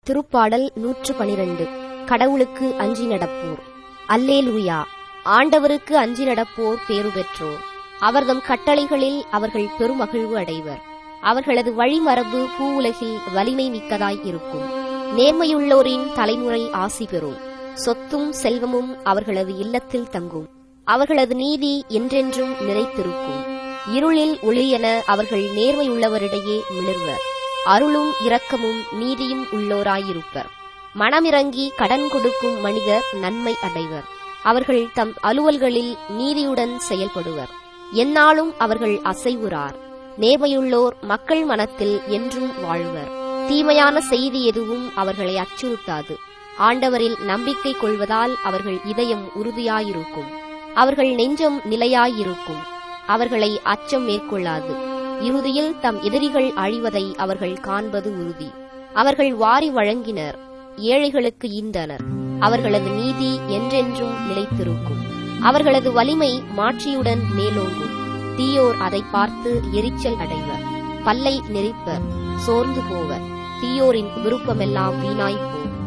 திருப்பாடல் நூற்று பனிரெண்டு கடவுளுக்கு அஞ்சி நடப்போர் அல்லேலூயா ஆண்டவருக்கு அஞ்சி நடப்போர் பேறு பெற்றோர் அவர்தம் கட்டளைகளில் அவர்கள் பெருமகிழ்வு அடைவர் அவர்களது வழிமரபு பூவுலகில் வலிமை மிக்கதாய் இருக்கும் நேர்மையுள்ளோரின் தலைமுறை ஆசி பெறும் சொத்தும் செல்வமும் அவர்களது இல்லத்தில் தங்கும் அவர்களது நீதி என்றென்றும் நிலைத்திருக்கும் இருளில் ஒளியென அவர்கள் நேர்மையுள்ளவரிடையே மிளர்வர் அருளும் இரக்கமும் நீதியும் உள்ளோராயிருப்பர் மனமிறங்கி கடன் கொடுக்கும் மனிதர் நன்மை அடைவர் அவர்கள் தம் அலுவல்களில் நீதியுடன் செயல்படுவர் எந்நாளும் அவர்கள் அசைவுறார் நேர்மையுள்ளோர் மக்கள் மனத்தில் என்றும் வாழ்வர் தீமையான செய்தி எதுவும் அவர்களை அச்சுறுத்தாது ஆண்டவரில் நம்பிக்கை கொள்வதால் அவர்கள் இதயம் உறுதியாயிருக்கும் அவர்கள் நெஞ்சம் நிலையாயிருக்கும் அவர்களை அச்சம் மேற்கொள்ளாது இறுதியில் தம் எதிரிகள் அழிவதை அவர்கள் காண்பது உறுதி அவர்கள் வாரி வழங்கினர் ஏழைகளுக்கு ஈந்தனர் அவர்களது நீதி என்றென்றும் நிலைத்திருக்கும் அவர்களது வலிமை மாட்சியுடன் மேலோங்கும் தீயோர் அதை பார்த்து எரிச்சல் அடைவர் பல்லை நெரிப்பர் சோர்ந்து போவர் தீயோரின் விருப்பமெல்லாம் வீணாய்ப் போகும்